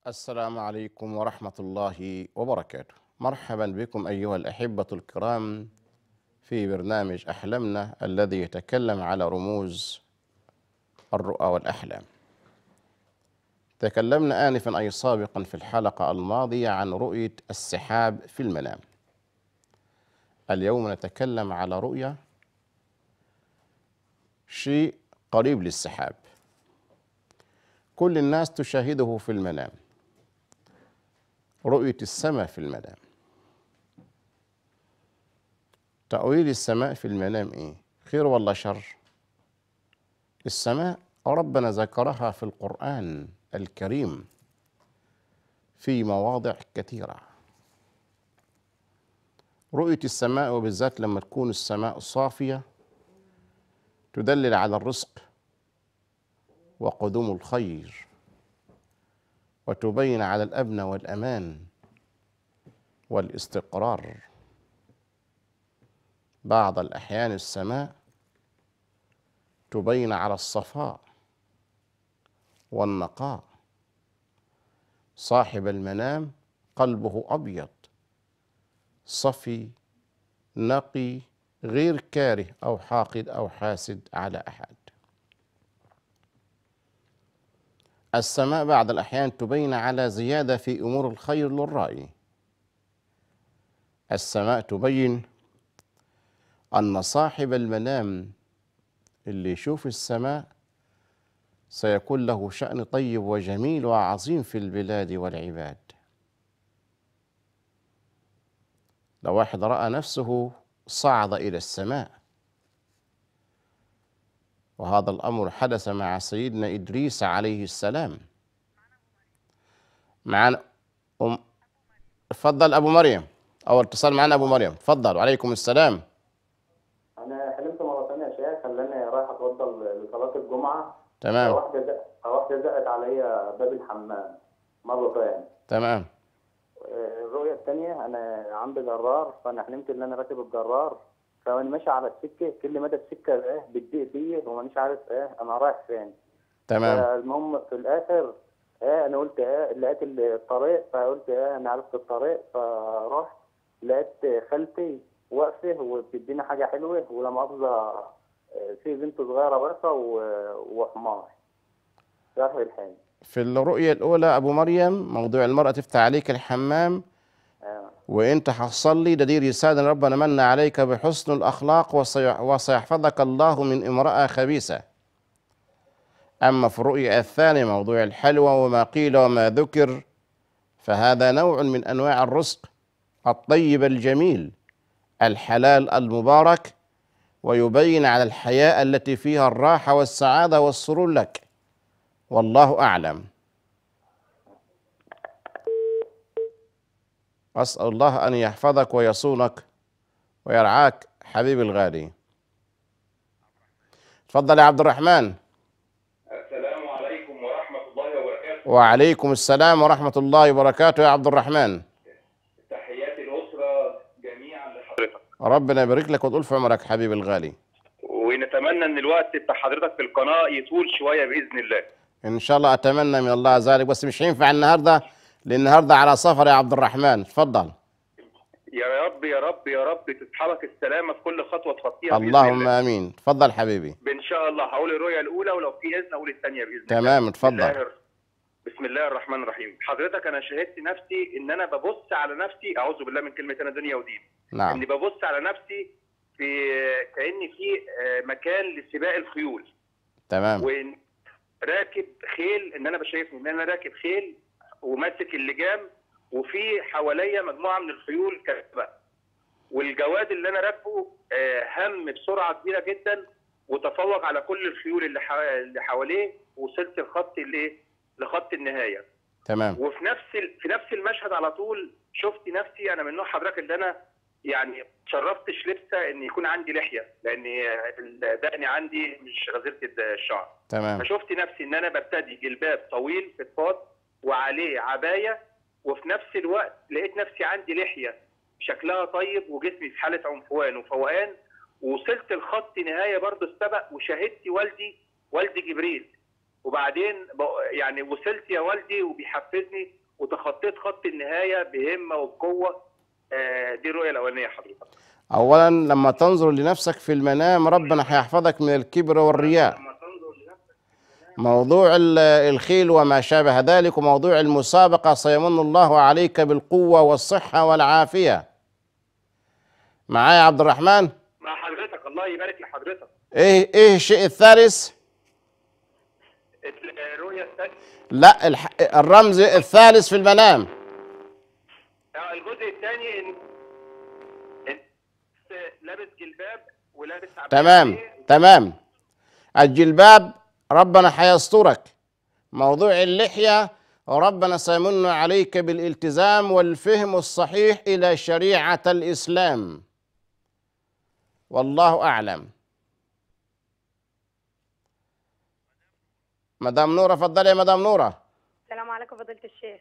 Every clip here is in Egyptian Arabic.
السلام عليكم ورحمة الله وبركاته. مرحبا بكم أيها الأحبة الكرام في برنامج أحلامنا الذي يتكلم على رموز الرؤى والأحلام. تكلمنا آنفا أي سابقا في الحلقة الماضية عن رؤية السحاب في المنام. اليوم نتكلم على رؤية شيء قريب للسحاب. كل الناس تشاهده في المنام. رؤية السماء في المنام تأويل السماء في المنام إيه؟ خير ولا شر؟ السماء ربنا ذكرها في القرآن الكريم في مواضع كثيرة رؤية السماء وبالذات لما تكون السماء صافية تدلل على الرزق وقدوم الخير وتبين على الامن والامان والاستقرار بعض الاحيان السماء تبين على الصفاء والنقاء صاحب المنام قلبه ابيض صفي نقي غير كاره او حاقد او حاسد على احد السماء بعض الأحيان تبين على زيادة في أمور الخير للرأي السماء تبين أن صاحب المنام اللي يشوف السماء سيكون له شأن طيب وجميل وعظيم في البلاد والعباد لو واحد رأى نفسه صعد إلى السماء وهذا الأمر حدث مع سيدنا إدريس عليه السلام معنا أم تفضل أبو مريم أو اتصال معنا أبو مريم تفضل وعليكم السلام انا حلمت مره ثانيه يا شيخ خلاني رايح اتوضى لصلاه الجمعه تمام واحده زق... واحده زقت عليا باب الحمام مرتين تمام آه، الرؤيه الثانيه انا عندي جرار فانا حلمت ان انا راكب الجرار فانا ماشي على السكه كل مدى السكه ايه بتضيق فيا ومانيش عارف ايه انا رايح فين تمام المهم في الاخر ايه انا قلت ايه لقيت الطريق فقلت ايه انا عرفت الطريق فرحت لقيت خالتي واقفه وبتدينا حاجه حلوه ولا مؤاخذه آه، في بنت صغيره واقفه و- وحمار في اخر الحلم في الرؤية الأولى أبو مريم موضوع المرأة تفتح عليك الحمام آه. وانت هتصلي ده دي رسالة إن ربنا من عليك بحسن الأخلاق وسي- وسيحفظك الله من امرأة خبيثة أما في الرؤية الثانية موضوع الحلوى وما قيل وما ذكر فهذا نوع من أنواع الرزق الطيب الجميل الحلال المبارك ويبين على الحياة التي فيها الراحة والسعادة والسرور لك والله أعلم أسأل الله أن يحفظك ويصونك ويرعاك حبيبي الغالي تفضل يا عبد الرحمن السلام عليكم ورحمة الله وبركاته وعليكم السلام ورحمة الله وبركاته يا عبد الرحمن تحياتي الأسرة جميعا لحضرتك ربنا يبارك لك وتقول في عمرك حبيبي الغالي ونتمنى ان الوقت بتاع حضرتك في القناة يطول شوية بإذن الله إن شاء الله أتمنى من الله ذلك بس مش هينفع النهاردة لأن النهاردة على سفر يا عبد الرحمن تفضل يا رب يا رب يا رب تسحبك السلامة في كل خطوة تخطيها بإذن اللهم الله. آمين تفضل حبيبي إن شاء الله هقول الرؤية الأولى ولو في إذن أقول الثانية بإذن الله تمام بسم الله تفضل الر- بسم الله الرحمن الرحيم حضرتك أنا شهدت نفسي إن أنا ببص على نفسي أعوذ بالله من كلمة أنا دنيا ودين نعم اني ببص على نفسي في كاني في آه، مكان لسباق الخيول تمام وان راكب خيل ان انا بشايفني ان انا راكب خيل وماسك اللجام وفي حواليا مجموعه من الخيول كسبة والجواد اللي انا راكبه آه، هم بسرعه كبيره جدا وتفوق على كل الخيول اللي حوا- اللي حواليه وصلت الخط اللي لخط النهايه تمام وفي نفس ال... في نفس المشهد على طول شفت نفسي انا من نوع حضرتك اللي انا يعني شرفتش لسه ان يكون عندي لحيه لان دقني عندي مش غزيره الشعر تمام فشفت نفسي ان انا ببتدي جلباب طويل فضفاض وعليه عبايه وفي نفس الوقت لقيت نفسي عندي لحيه شكلها طيب وجسمي في حاله عنفوان وفوقان ووصلت لخط نهايه برضه السبق وشاهدت والدي والدي جبريل وبعدين بق- يعني وصلت يا والدي وبيحفزني وتخطيت خط النهايه بهمه وبقوه آه، دي الرؤيه الاولانيه حضرتك اولا لما تنظر لنفسك في المنام ربنا هيحفظك من الكبر والرياء لما تنظر لنفسك موضوع ال- الخيل وما شابه ذلك وموضوع المسابقة سيمن الله عليك بالقوة والصحة والعافية معايا يا عبد الرحمن مع حضرتك الله يبارك لحضرتك ايه ايه الشيء الثالث الرؤيه الثانيه لا الح... الرمز الثالث في المنام آه، الجزء الثاني ان إن لابس جلباب ولابس عباية تمام تمام الجلباب ربنا هيسترك موضوع اللحية ربنا سيمن عليك بالالتزام والفهم الصحيح إلى شريعة الإسلام والله أعلم مدام نورة فضلي يا مدام نورة السلام عليكم فضيلة الشيخ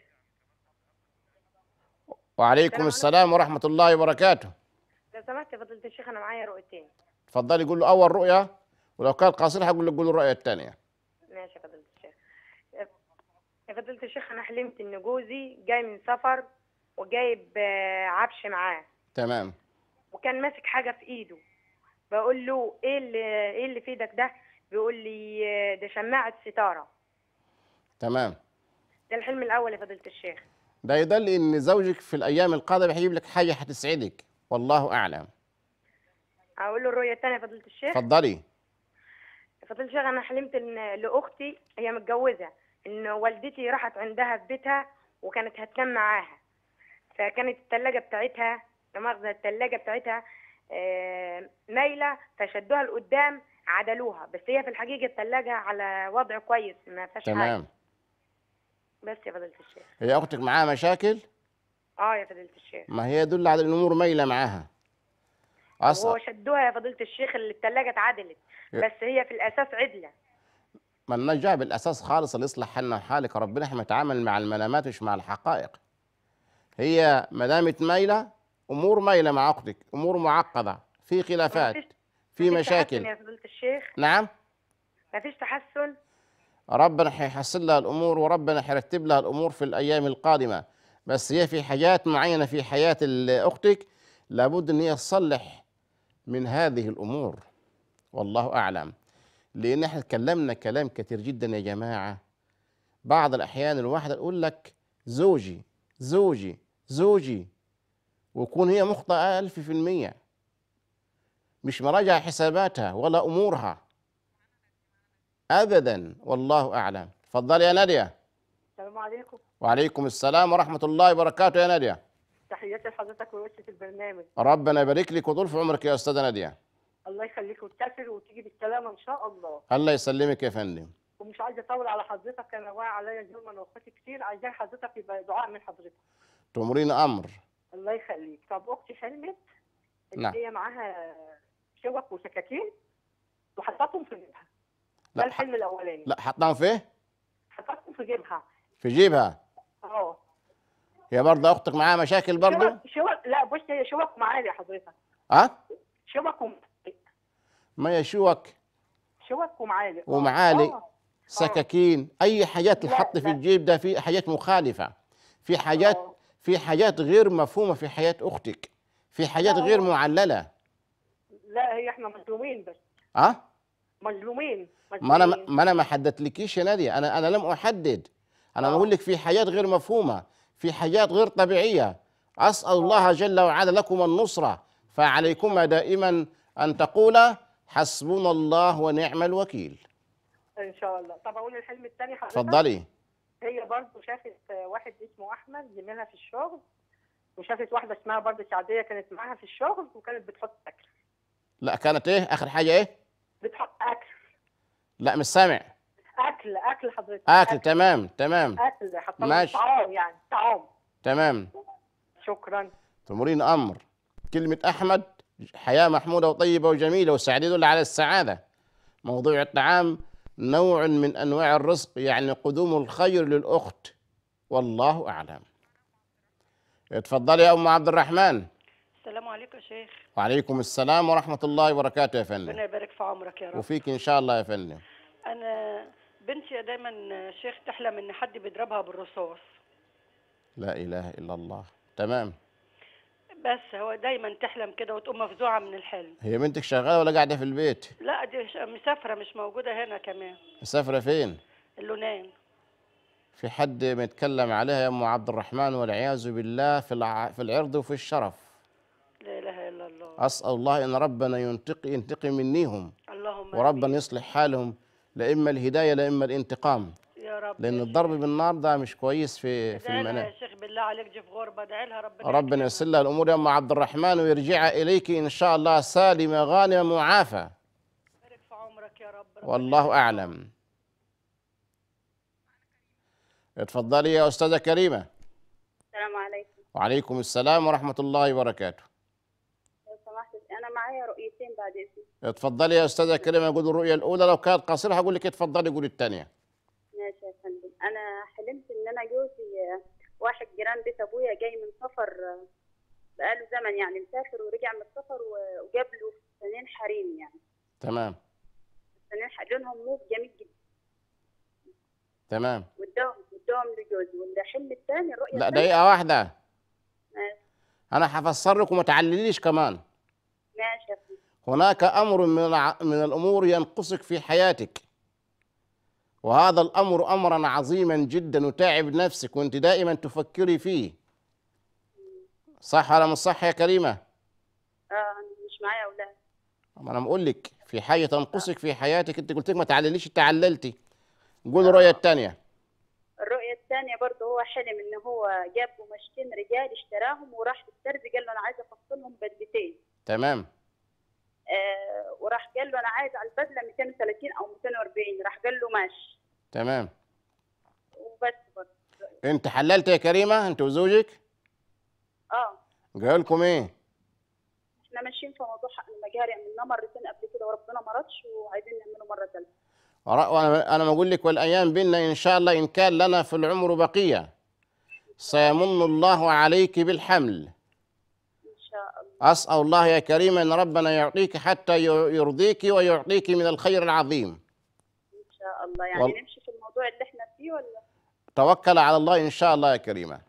وعليكم السلام ورحمة الله وبركاته لو سمحت يا فضيلة الشيخ أنا معايا رؤيتين تفضلي قول له أول رؤية ولو كانت قصيرة هقول لك قول له الرؤية الثانية ماشي يا فضيلة الشيخ يا فضيلة الشيخ أنا حلمت إن جوزي جاي من سفر وجايب آه، عفش معاه تمام وكان ماسك حاجة في إيده بقول له إيه اللي إيه اللي في إيدك ده؟ بيقول لي آه، ده شماعة ستارة تمام ده الحلم الأول يا فضيلة الشيخ ده يدل ان زوجك في الايام القادمه هيجيب لك حاجه هتسعدك والله اعلم أقول له الرؤية التانية يا فضيلة الشيخ اتفضلي فضيلة الشيخ أنا حلمت إن لأختي هي متجوزة إن والدتي راحت عندها في بيتها وكانت هتنام معاها فكانت التلاجة بتاعتها لا مؤاخذة التلاجة بتاعتها آه، مايلة فشدوها لقدام عدلوها بس هي في الحقيقة التلاجة على وضع كويس ما فيهاش حاجة تمام بس يا فضيلة الشيخ هي اختك معاها مشاكل اه يا فضيلة الشيخ ما هي يدل على الامور مايله معاها هو اصلا شدوها يا فضيلة الشيخ اللي التلاجة اتعدلت يا- بس هي في الأساس عدلة ما لناش دعوه بالاساس خالص اللي يصلح حالنا وحالك ربنا احنا نتعامل مع المنامات مش مع الحقائق هي ما دامت مايله امور مايله مع اختك امور معقده في خلافات مفيش- في مفيش تحسن مشاكل يا فضيلة الشيخ نعم مفيش تحسن ربنا هيحسن لها الامور وربنا هيرتب لها الامور في الايام القادمه بس هي في حاجات معينه في حياه ال- اختك لابد ان هي تصلح من هذه الامور والله اعلم لان احنا تكلمنا كلام كثير جدا يا جماعه بعض الاحيان الواحده تقول لك زوجي زوجي زوجي ويكون هي مخطئه ألف في المية مش مراجعة حساباتها ولا أمورها ابدا والله اعلم تفضلي يا ناديه السلام عليكم وعليكم السلام ورحمه الله وبركاته يا ناديه تحياتي لحضرتك ووسط البرنامج ربنا يبارك لك وطول في عمرك يا استاذه ناديه الله يخليك وتسافر وتيجي بالسلامه ان شاء الله الله يسلمك يا فندم ومش عايزه اطول على حضرتك انا واقع عليا اليوم انا واخواتي كتير عايزاه حضرتك يبقى دعاء من حضرتك تمرين امر الله يخليك طب اختي حلمت ان نعم. هي معاها شوك وسكاكين وحطتهم في جيبها ده لا الحلم الاولاني لا حطهم فيه حطتهم في جيبها في جيبها اه هي برضه اختك معاها مشاكل برضه شوك شوك لا بص هي شوك معالي يا حضرتك ها شوك وم... ما يشوك شوك ومعالق آه. ومعالق. آه. سكاكين اي حاجات لا، تحط في لا. الجيب ده في حاجات مخالفه في حاجات آه. في حاجات غير مفهومه في حياه اختك في حاجات لا، غير هو- معلله لا هي احنا مظلومين بس ها مظلومين ما انا مظلومين. ما انا ما حددتلكيش يا ناديه انا انا لم احدد انا آه. بقول لك في حاجات غير مفهومه في حاجات غير طبيعيه اسال الله جل وعلا لكم النصره فعليكما دائما ان تقولا حسبنا الله ونعم الوكيل ان شاء الله طب اقول الحلم الثاني حضرتك اتفضلي هي برضه شافت واحد اسمه احمد زميلها في الشغل وشافت واحده اسمها برضه سعديه كانت معاها في الشغل وكانت بتحط اكل لا كانت ايه اخر حاجه ايه بتحط اكل لا مش سامع اكل اكل حضرتك اكل تمام تمام اكل حتى ماشي. طعام يعني طعام تمام شكرا تمرين امر كلمه احمد حياه محموده وطيبه وجميله وسعيده يدل على السعاده موضوع الطعام نوع من انواع الرزق يعني قدوم الخير للاخت والله اعلم اتفضلي يا ام عبد الرحمن السلام عليكم يا شيخ وعليكم السلام ورحمه الله وبركاته يا فندم ربنا يبارك في عمرك يا رب وفيك ان شاء الله يا فندم انا بنتي دايما آه، شيخ تحلم ان حد بيضربها بالرصاص لا اله الا الله تمام بس هو دايما تحلم كده وتقوم مفزوعه من الحلم هي بنتك شغاله ولا قاعده في البيت لا دي ش- مسافره مش موجوده هنا كمان مسافره فين اللونان في حد متكلم عليها يا ام عبد الرحمن والعياذ بالله في الع... في العرض وفي الشرف لا اله الا الله اسال الله ان ربنا ينتقي ينتقي منيهم اللهم وربنا آمين. يصلح حالهم لا اما الهدايه لا اما الانتقام يا رب لان يا الضرب شيخ. بالنار ده مش كويس في في ادعي لها المنام يا شيخ بالله عليك دي في غربه ادعي لها ربنا ربنا يكرمها. ييسر لها الامور يا ام عبد الرحمن ويرجع اليك ان شاء الله سالمه غانمه معافى بارك في عمرك يا رب ربنا والله يخليك. اعلم اتفضلي يا استاذه كريمه السلام عليكم وعليكم السلام ورحمه الله وبركاته لو سمحت انا معايا رؤيتين بعد اذنك اتفضلي يا استاذه كريمه قول الرؤيه الاولى لو كانت قصيره هقول لك اتفضلي قولي الثانيه ماشي يا فندم انا حلمت ان انا جوزي آه، واحد جيران بيت ابويا جاي من سفر آه، بقاله زمن يعني مسافر ورجع من السفر و- وجاب له فستانين حريم يعني تمام فستانين ح- لونهم موف جميل جدا تمام واداهم واداهم لجوزي والحلم الثاني الرؤيه لا الثانية دقيقه واحده ماشي انا هفسر لك وما تعلليش كمان ماشي يا فندم هناك امر من الع- من الامور ينقصك في حياتك وهذا الامر امرا عظيما جدا وتعب نفسك وانت دائما تفكري فيه صح ولا مش صح يا كريمه اه انا مش معايا اولاد ما انا بقول لك في حاجه تنقصك في حياتك انت قلت لك ما تعلليش انت عللتي قول الرؤيه الثانيه الرؤية الثانية برضه هو حلم إن هو جاب قماشتين رجال اشتراهم وراح للترزي قال له أنا عايز أفصلهم بدلتين تمام آه وراح قال له أنا عايز على البدلة 230 أو 240 راح قال له ماشي تمام وبس برضه انت حللت يا كريمه انت وزوجك اه قال لكم ايه احنا ماشيين في موضوع حق المجاري عملناه مرتين قبل كده وربنا ما رضش وعايزين نعمله مرة ثالثة ورا- وانا انا بقول لك والايام بينا ان شاء الله ان كان لنا في العمر بقيه سيمن الله عليك بالحمل إن شاء الله اسال الله يا كريم ان ربنا يعطيك حتى ي- يرضيك ويعطيك من الخير العظيم إن شاء الله يعني وال- نمشي في الموضوع اللي احنا فيه ولا توكل على الله ان شاء الله يا كريمه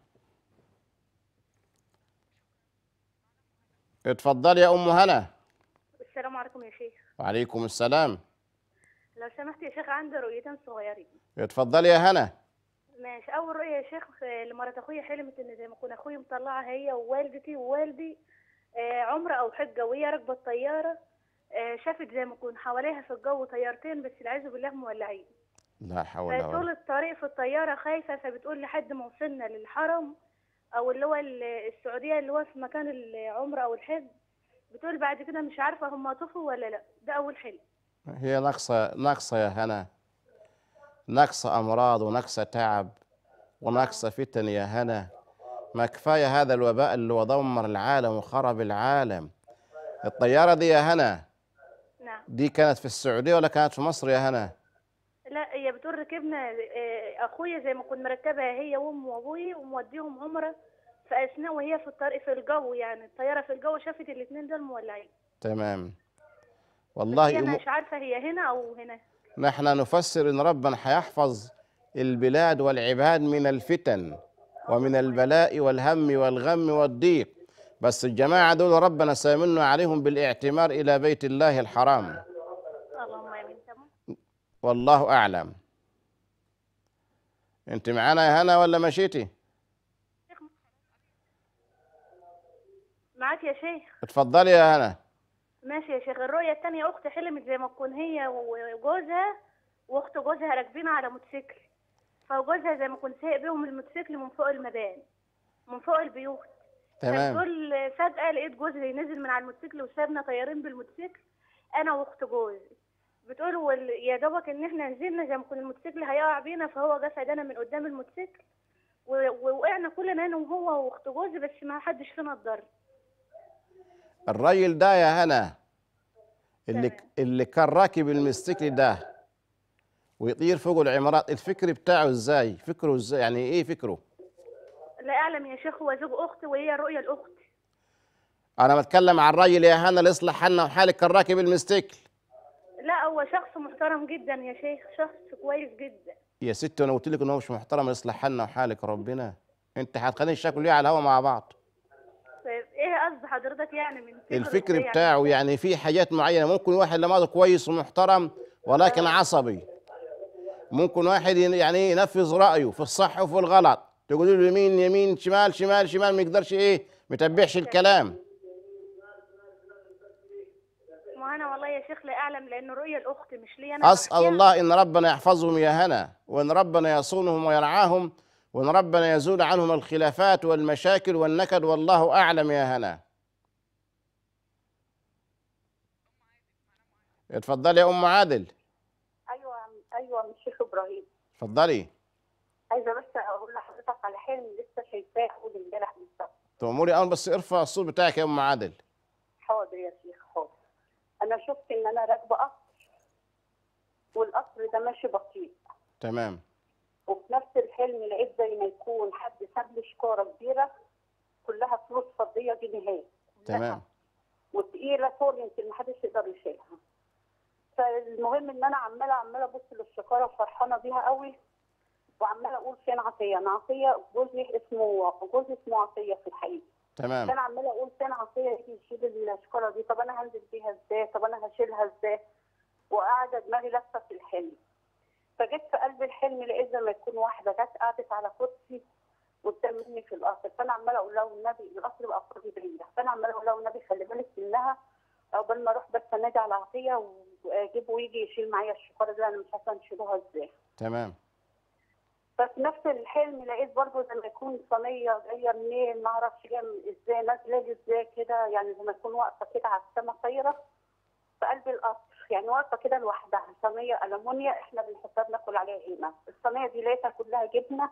اتفضلي يا ام هنا السلام عليكم يا شيخ وعليكم السلام لو سمحت يا شيخ عندي رؤيتين صغيرين اتفضلي يا هنا ماشي اول رؤيه يا شيخ آه، لمرات اخويا حلمت ان زي ما كنا اخويا مطلعها هي ووالدتي ووالدي آه، عمره او حجه وهي راكبه الطياره آه، شافت زي ما يكون حواليها في الجو طيارتين بس العياذ بالله مولعين لا حول ولا فطول قوه الطريق في الطياره خايفه فبتقول لحد ما وصلنا للحرم او اللي هو ال- السعوديه اللي هو في مكان العمره او الحج بتقول بعد كده مش عارفه هم طفوا ولا لا ده اول حلم هي ناقصه ناقصه يا هنا ناقصه امراض وناقصه تعب وناقصه فتن يا هنا ما كفايه هذا الوباء اللي هو دمر العالم وخرب العالم الطياره دي يا هنا نعم دي كانت في السعوديه ولا كانت في مصر يا هنا لا هي بتقول ركبنا آه، اخويا زي ما كنت مركبها هي وامه وابوي وموديهم عمره فاثناء وهي في الطريق في الجو يعني الطياره في الجو شافت الاثنين دول مولعين تمام هي والله أم... مش عارفه هي هنا او هنا نحن نفسر ان ربنا حيحفظ البلاد والعباد من الفتن ومن البلاء والهم والغم والضيق بس الجماعه دول ربنا سيمن عليهم بالاعتمار الى بيت الله الحرام اللهم امين تمام والله اعلم انت معانا يا هنا ولا مشيتي معاك يا شيخ اتفضلي يا هنا ماشي يا شيخ الرؤيه الثانيه اختي حلمت زي ما تكون هي وجوزها واخت جوزها راكبين على موتوسيكل فجوزها زي ما كنت سايق بيهم الموتوسيكل من فوق المباني من فوق البيوت تمام فبتقول فجأة لقيت جوزي نزل من على الموتوسيكل وسابنا طيارين بالموتوسيكل أنا وأخت جوزي بتقول وال- يا دوبك إن إحنا نزلنا زي ما كنا الموتوسيكل هيقع بينا فهو جه فدانا من قدام الموتوسيكل و- ووقعنا كلنا أنا وهو وأخت جوزي بس ما حدش فينا اتضرر الراجل ده يا هنا اللي تمام. اللي كان راكب المستكل ده ويطير فوق العمارات الفكر بتاعه ازاي فكره ازاي يعني ايه فكره لا أعلم يا شيخ هو زوج أختي وهي الرؤية الأخت انا بتكلم عن الراجل يا هنا اللي يصلح حالنا وحالك كان راكب المستكل لا لا هو شخص محترم جدا يا شيخ شخص كويس جدا يا ست انا قلت لك ان هو مش محترم يصلح حالنا وحالك ربنا انت هتخليني الشكل ليه على الهوا مع بعض طيب ايه قصد حضرتك يعني من فكرة الفكر إيه بتاعه يعني في حاجات معينه ممكن واحد لما كويس ومحترم ولكن عصبي ممكن واحد ين- يعني إيه ينفذ رايه في الصح وفي الغلط تقول له يمين يمين شمال شمال شمال ما يقدرش ايه متبعش الكلام ما انا والله يا شيخ لا اعلم لان رؤيا الاخت مش لي انا اسال بحكيها. الله ان ربنا يحفظهم يا هنا وان ربنا يصونهم ويرعاهم وان ربنا يزول عنهم الخلافات والمشاكل والنكد والله اعلم يا هنا اتفضلي يا ام عادل ايوه ايوه من الشيخ ابراهيم اتفضلي عايزه بس اقول لحضرتك على حلم لسه شايفاه اول امبارح بالظبط تأمري أمر بس ارفع الصوت بتاعك يا ام عادل حاضر يا شيخ حاضر انا شفت ان انا راكبه قطر والقطر ده ماشي بطيء تمام وفي نفس الحلم لقيت زي ما يكون حد ساب لي شكاره كبيره كلها فلوس فضيه جنيهات تمام وتقيله فوق يمكن محدش يقدر يشيلها فالمهم ان انا عماله عماله ابص للشكاره وفرحانه بيها قوي وعماله اقول فين عطيه انا عطيه جوزي اسمه جوزي اسمه عطيه في الحقيقه تمام فانا عماله اقول فين عطيه يجي يشيل الشكاره دي طب انا هنزل بيها ازاي طب انا هشيلها ازاي وقاعده دماغي لفه في الحلم فجيت في قلب الحلم لقيت زي ما يكون واحده جت قعدت على كرسي قدام مني في القصر فانا عماله اقول لها والنبي القصر بقى فاضي بعيده فانا عماله اقول لها والنبي خلي بالك منها عقبال ما اروح بس انادي على عطيه واجيبه ويجي يشيل معايا الشكاره دي انا مش عارفه نشيلوها ازاي تمام ففي نفس الحلم لقيت برضه زي ما يكون صينيه جايه منين ما اعرفش جايه من ازاي نازله لي ازاي كده يعني زي ما تكون واقفه كده على السما طايره في قلب القصر يعني واقفه كده لوحدها صينيه المونيا احنا بنحطها بناكل عليها قيمه الصينيه دي لقيتها كلها جبنه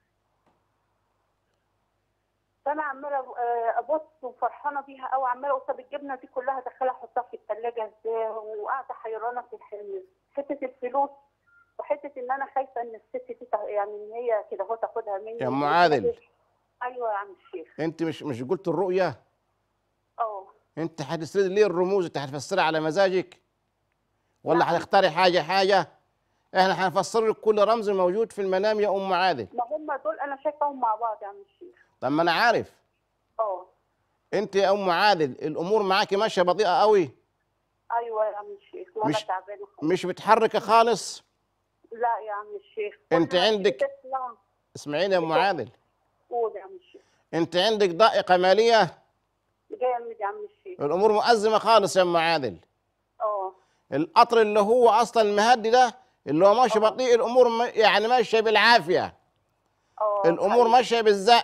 فانا عماله آه، ابص وفرحانه بيها قوي عماله اقول طب الجبنه دي كلها ادخلها احطها في الثلاجه ازاي وقاعده حيرانه في الحلم حته الفلوس وحته ان انا خايفه ان الست دي تع- يعني ان هي كده هو تاخدها مني يا أم عادل. ايوه يا عم الشيخ انت مش مش قلت الرؤيه اه انت هتسرد ليه الرموز انت هتفسرها على مزاجك ولا هتختاري حاجه حاجه احنا هنفسر لك كل رمز موجود في المنام يا ام عادل ما هم دول انا شايفاهم مع بعض يا عم الشيخ طب ما انا عارف اه انت يا ام عادل الامور معاكي ماشيه بطيئه قوي ايوه يا عم الشيخ وانا مش- تعبانه مش بتحركي خالص لا يا عم الشيخ انت كل ما عندك- تيجي تطلع اسمعيني يا ام عادل قول يا عم الشيخ انت عندك ضائقه ماليه جامد يا عم الشيخ الامور مؤزمه خالص يا ام عادل اه القطر اللي هو اصلا المهدي ده اللي هو ماشي بطيء الامور م- يعني ماشيه بالعافيه اه الامور حقيقي. ماشيه بالزق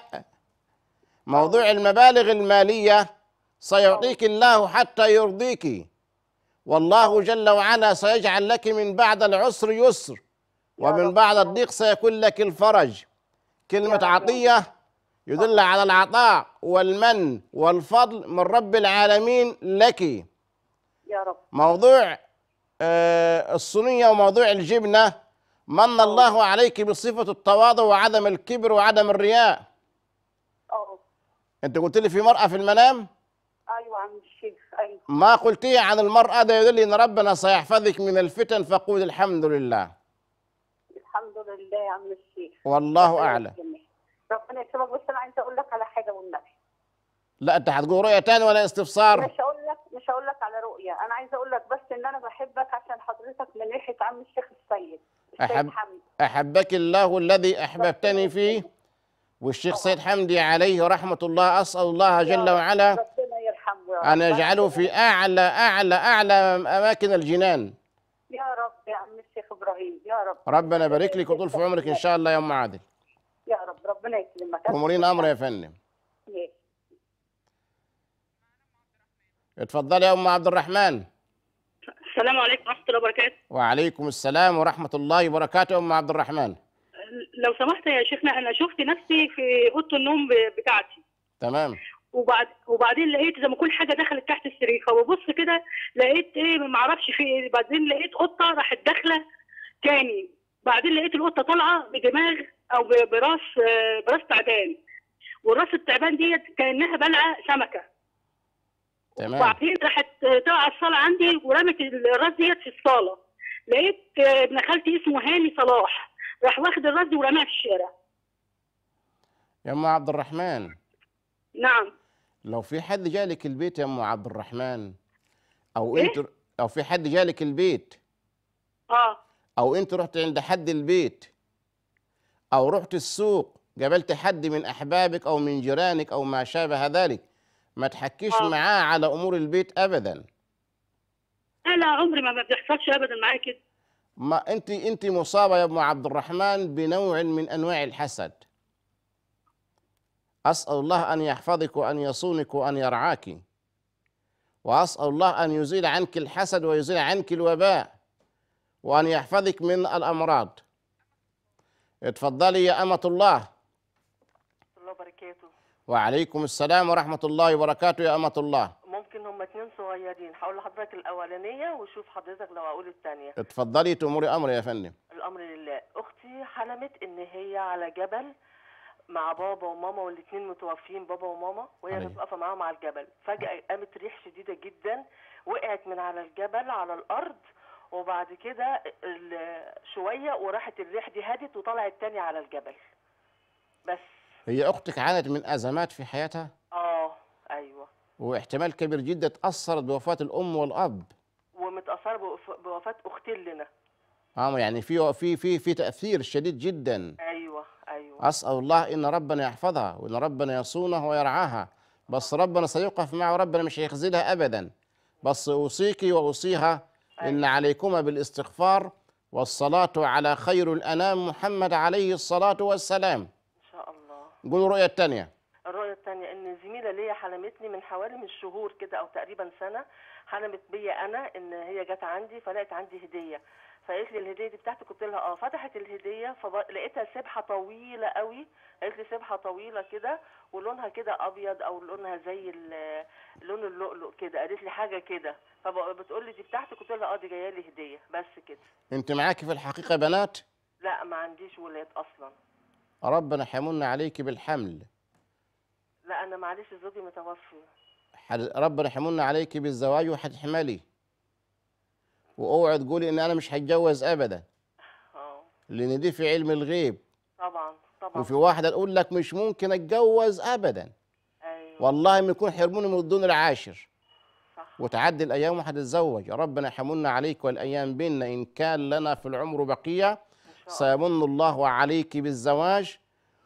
موضوع المبالغ الماليه سيعطيك الله حتى يرضيك والله جل وعلا سيجعل لك من بعد العسر يسر ومن رب. بعد الضيق سيكون لك الفرج كلمة رب. عطية يدل على العطاء والمن والفضل من رب العالمين لك يا رب موضوع آه، الصينية وموضوع الجبنة من الله عليك بصفة التواضع وعدم الكبر وعدم الرياء اه انت قلت لي في مرأة في المنام ايوه يا عم الشيخ ايوه ما قلتيه عن المرأة ده يدل ان ربنا سيحفظك من الفتن فقول الحمد لله الحمد لله يا عم الشيخ والله ربنا اعلم يكرمك. ربنا يكرمك بس انا عايزه اقول لك على حاجه والنبي لا انت هتقول رؤية تاني ولا استفسار مش هقول لك مش هقول لك على رؤيه انا عايزه اقول لك بس ان انا بحبك عشان حضرتك من ريحه عم الشيخ السيد السيد أحب- حمد احبك الله الذي احببتني فيه والشيخ سيد حمدي عليه رحمة الله اسأل الله جل وعلا ربنا يرحمه يا رب ان يجعله في اعلى اعلى اعلى اماكن الجنان يا رب يا عم الشيخ ابراهيم يا رب ربنا يبارك لك ويطول في عمرك ان شاء الله يا ام عادل يا رب ربنا يكرمك امورين امر يا فندم ماشي. اتفضلي يا ام عبد الرحمن السلام عليكم ورحمه الله وبركاته وعليكم السلام ورحمة الله وبركاته يا ام عبد الرحمن لو سمحت يا شيخنا انا شفت نفسي في اوضه النوم ب- بتاعتي تمام وبعد وبعدين لقيت زي ما كل حاجه دخلت تحت السرير فببص كده لقيت ايه ما اعرفش في ايه بعدين لقيت قطه راحت داخله تاني بعدين لقيت القطه طالعه بدماغ او ب- براس آه، براس تعبان والراس التعبان ديت كانها بلعه سمكه تمام وبعدين راحت طلع الصاله عندي ورمت الراس ديت في الصاله لقيت آه، ابن خالتي اسمه هاني صلاح راح واخد الراس دي ورماها في الشارع يا ام عبد الرحمن نعم لو في حد جالك البيت يا ام عبد الرحمن او إيه؟ انت او في حد جالك البيت اه او انت رحت عند حد البيت او رحت السوق قابلت حد من احبابك او من جيرانك او ما شابه ذلك ما تحكيش آه. معاه على امور البيت ابدا لا لا عمري ما ما بيحصلش ابدا معايا كده ما انت انت مصابه يا ام عبد الرحمن بنوع من انواع الحسد اسال الله ان يحفظك وان يصونك وان يرعاك واسال الله ان يزيل عنك الحسد ويزيل عنك الوباء وان يحفظك من الامراض اتفضلي يا امه الله الله وبركاته وعليكم السلام ورحمه الله وبركاته يا امه الله ممكن هما اتنين صغيرين هقول لحضرتك الاولانيه وشوف حضرتك لو اقول الثانيه اتفضلي تأمري امر يا فندم الامر لله اختي حلمت ان هي على جبل مع بابا وماما والاتنين متوفيين بابا وماما وهي عليه. كانت واقفه معاهم على الجبل فجاه قامت ريح شديده جدا وقعت من على الجبل على الارض وبعد كده ال- شويه وراحت الريح دي هدت وطلعت تاني على الجبل بس هي اختك عانت من ازمات في حياتها اه ايوه واحتمال كبير جدا تاثرت بوفاه الام والاب ومتاثره بوف- بوفاه اختين لنا اه يعني في في في في تاثير شديد جدا ايوه ايوه اسال الله ان ربنا يحفظها وان ربنا يصونها ويرعاها بس ربنا سيوقف معه وربنا مش هيخذلها ابدا بس اوصيك واوصيها ان عليكما بالاستغفار والصلاه على خير الانام محمد عليه الصلاه والسلام ان شاء الله قولوا الرؤيه الثانيه الرؤية التانية إن زميلة ليا حلمتني من حوالي من شهور كده أو تقريبا سنة حلمت بيا أنا إن هي جت عندي فلقت عندي هدية فقالت لي الهدية دي بتاعتك قلت لها اه فتحت الهدية فلقيتها سبحة طويلة قوي قالت لي سبحة طويلة كده ولونها كده أبيض أو لونها زي ال- لون اللؤلؤ كده قالت لي حاجة كده فبتقول لي دي بتاعتك قلت لها اه دي جاية لي هدية بس كده انت معاكي في الحقيقه بنات لا ما عنديش ولاد أصلا ربنا حيمن عليك بالحمل لا أنا معلش زوجي متوفي حد- ربنا حيمن عليك بالزواج وحتحملي واوعي تقولي ان انا مش هتجوز ابدا اه لان دي في علم الغيب طبعا طبعا وفي واحده تقول لك مش ممكن اتجوز ابدا أيوه والله ما يكون حرموني من الدون العاشر صح وتعدي الايام وهتتزوج ربنا يحمن عليك والايام بينا ان كان لنا في العمر بقيه سيمن الله عليك بالزواج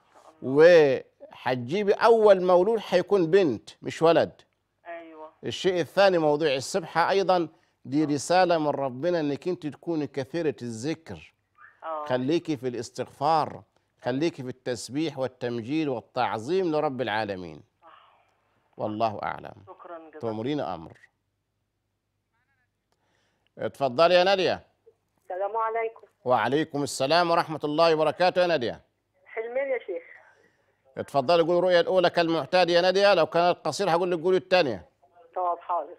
وحتجيبي اول مولود حيكون بنت مش ولد ايوه الشيء الثاني موضوع السبحه ايضا دي رساله من ربنا انك انت تكوني كثيره الذكر اه خليكي في الاستغفار خليكي في التسبيح والتمجيد والتعظيم لرب العالمين والله اعلم شكرا جزاك تؤمرين امر اتفضلي يا ناديه السلام عليكم وعليكم السلام ورحمه الله وبركاته يا ناديه حلمين يا شيخ اتفضلي قولي الرؤيا الاولى كالمعتاد يا ناديه لو كانت قصيره هقول لك قولي الثانيه طب حاضر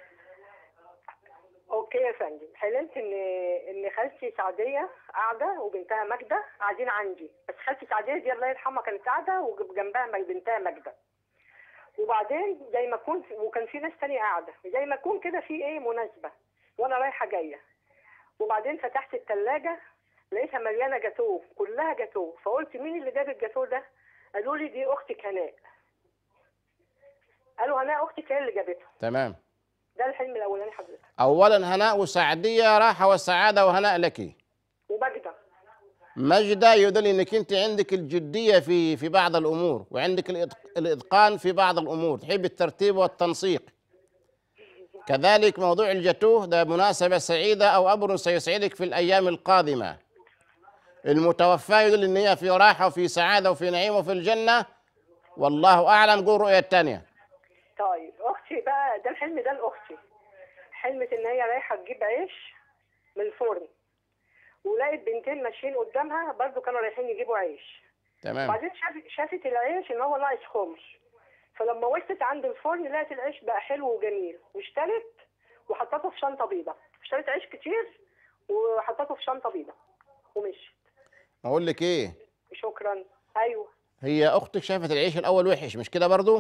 اوكي يا فندم حلمت ان ان خالتي سعديه قاعده وبنتها ماجده قاعدين عندي بس خالتي سعديه دي الله يرحمها كانت قاعده وجنبها مج- بنتها ماجده وبعدين زي ما اكون وكان في ناس تانية قاعده زي ما اكون كده في ايه مناسبه وانا رايحه جايه وبعدين فتحت الثلاجه لقيتها مليانه جاتوه كلها جاتوه فقلت مين اللي جاب الجاتوه ده قالوا لي دي اختك هناء قالوا هناء اختك هي اللي جابته تمام ده الحلم الاولاني حضرتك اولا هناء وسعديه راحه وسعاده وهناء لك وماجده مجدة يدل انك انت عندك الجديه في في بعض الامور وعندك الإتق- الاتقان في بعض الامور تحب الترتيب والتنسيق كذلك موضوع الجتوه ده مناسبه سعيده او امر سيسعدك في الايام القادمه المتوفى يدل ان هي في راحه وفي سعاده وفي نعيم وفي الجنه والله اعلم قول الرؤيه الثانيه طيب اختي بقى ده الحلم ده لاختي حلمت ان هي رايحه تجيب عيش من الفرن ولقيت بنتين ماشيين قدامها برضو كانوا رايحين يجيبوا عيش تمام بعدين شافت شافت العيش ان هو ناقص خمس فلما وصلت عند الفرن لقت العيش بقى حلو وجميل واشترت وحطته في شنطه بيضه اشترت عيش كتير وحطته في شنطه بيضه ومشيت اقول لك ايه شكرا ايوه هي اختك شافت العيش الاول وحش مش كده برضو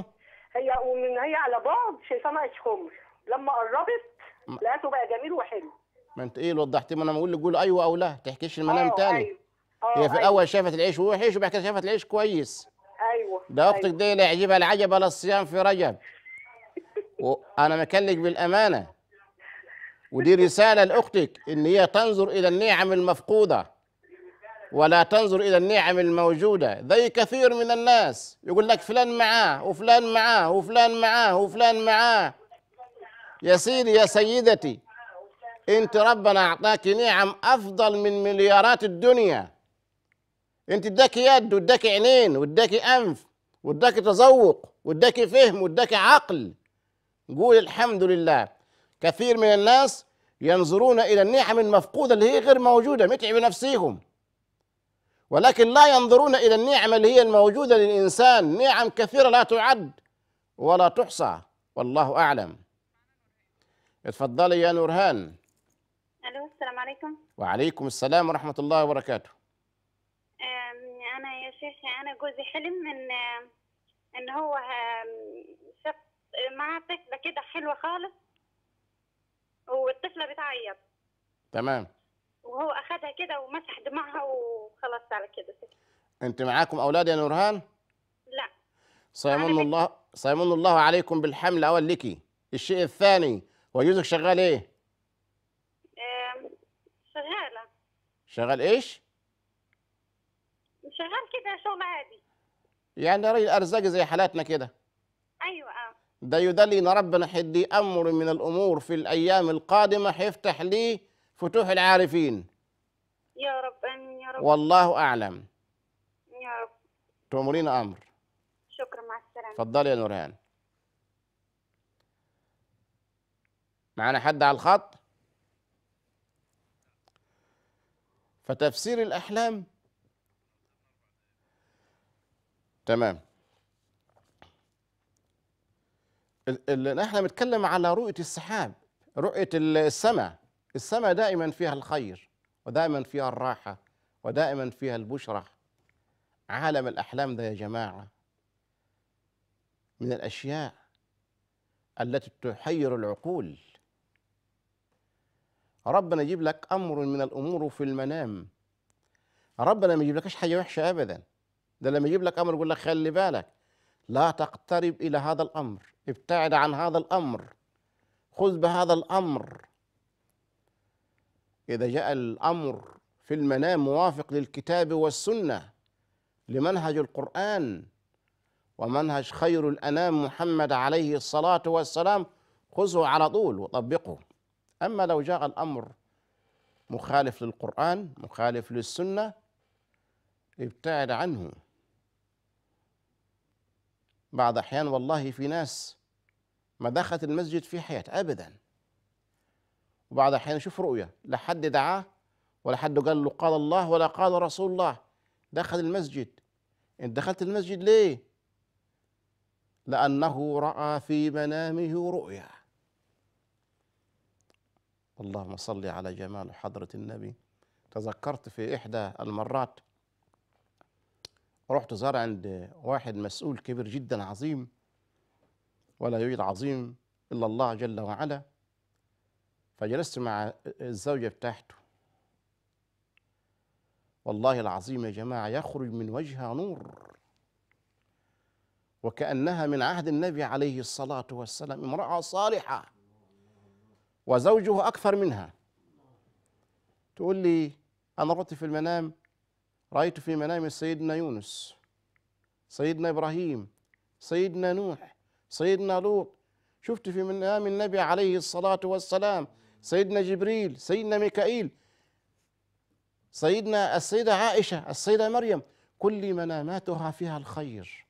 هي ومن هي على بعد شايفاه ناقش خمر لما قربت لقيته بقى جميل وحلو ما انت ايه اللي وضحتي ما انا بقول لك قول ايوه او لا تحكيش المنام آه، تاني أيوة. آه، هي في أيوة. الاول شافت العيش وحش وبعد كده شافت العيش كويس ايوه ده اختك أيوة. دي لا يعجبها العجب ولا الصيام في رجب وانا مكلك بالامانه ودي رساله لاختك ان هي تنظر الى النعم المفقوده ولا تنظر الى النعم الموجوده زي كثير من الناس يقول لك فلان معاه وفلان معاه وفلان معاه وفلان معاه يا سيدي يا سيدتي انت ربنا اعطاك نعم افضل من مليارات الدنيا انت اداكي يد واداكي عينين واداكي انف واداكي تذوق واداكي فهم واداكي عقل قول الحمد لله كثير من الناس ينظرون الى النعم المفقوده اللي هي غير موجوده متعب نفسيهم ولكن لا ينظرون الى النعم اللي هي الموجوده للانسان نعم كثيره لا تعد ولا تحصى والله اعلم اتفضلي يا نورهان الو السلام عليكم وعليكم السلام ورحمه الله وبركاته أم، انا يا شيخ انا جوزي حلم ان ان هو أم، شاف معاه طفله كده حلوه خالص والطفله بتعيط تمام وهو اخدها كده ومسح دموعها وخلاص على كده انت معاكم اولاد يا نورهان لا سيمن الله سيمن الله عليكم بالحمل اول لك الشيء الثاني وجوزك شغال ايه أم، شغاله شغال ايش شغال كده شغل عادي يعني راجل ارزاق زي حالاتنا كده ايوه اه ده يدل ان ربنا حدي امر من الامور في الايام القادمه حيفتح لي فتوح العارفين يا رب امين يا رب والله اعلم يا رب تؤمرين امر شكرا مع السلامه اتفضلي يا نورهان معانا حد على الخط فتفسير الاحلام تمام ال- ال- احنا بنتكلم على رؤيه السحاب رؤيه ال- السماء السماء دائما فيها الخير ودائما فيها الراحه ودائما فيها البشرى عالم الاحلام ده يا جماعه من الاشياء التي تحير العقول ربنا يجيب لك امر من الامور في المنام ربنا ما يجيب لكش حاجه وحشه ابدا ده لما يجيب لك امر يقول لك خلي بالك لا تقترب الى هذا الامر ابتعد عن هذا الامر خذ بهذا الامر اذا جاء الامر في المنام موافق للكتاب والسنه لمنهج القران ومنهج خير الانام محمد عليه الصلاه والسلام خذه على طول وطبقه اما لو جاء الامر مخالف للقران مخالف للسنه ابتعد عنه بعض احيان والله في ناس ما دخلت المسجد في حياه ابدا وبعض احيان يشوف رؤيه لا حد دعاه ولا حد قال له قال الله ولا قال رسول الله دخل المسجد انت دخلت المسجد ليه لانه راى في منامه رؤيا اللهم صل على جمال حضره النبي تذكرت في احدى المرات رحت زار عند واحد مسؤول كبير جدا عظيم ولا يوجد عظيم الا الله جل وعلا فجلست مع الزوجه بتاعته والله العظيم يا جماعه يخرج من وجهها نور وكانها من عهد النبي عليه الصلاه والسلام امراه صالحه وزوجه اكثر منها تقول لي انا رأيت في المنام رأيت في منام سيدنا يونس سيدنا إبراهيم سيدنا نوح سيدنا لوط شفت في منام النبي عليه الصلاة والسلام سيدنا جبريل سيدنا ميكائيل سيدنا السيدة عائشة السيدة مريم كل مناماتها فيها الخير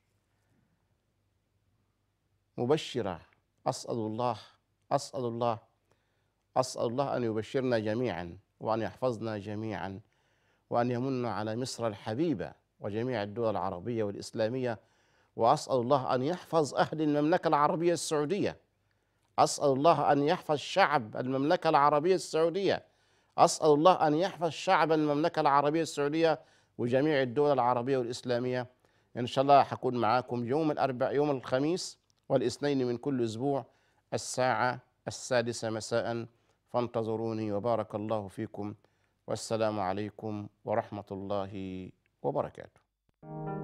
مبشرة أسأل الله أسأل الله أسأل الله أن يبشرنا جميعا وأن يحفظنا جميعا وأن يمن على مصر الحبيبة وجميع الدول العربية والإسلامية وأسأل الله أن يحفظ أهل المملكة العربية السعودية أسأل الله أن يحفظ شعب المملكة العربية السعودية أسأل الله أن يحفظ شعب المملكة العربية السعودية وجميع الدول العربية والإسلامية إن شاء الله حكون معاكم يوم الأربع يوم الخميس والاثنين من كل أسبوع الساعة السادسة مساء فانتظروني وبارك الله فيكم والسلام عليكم ورحمة الله وبركاته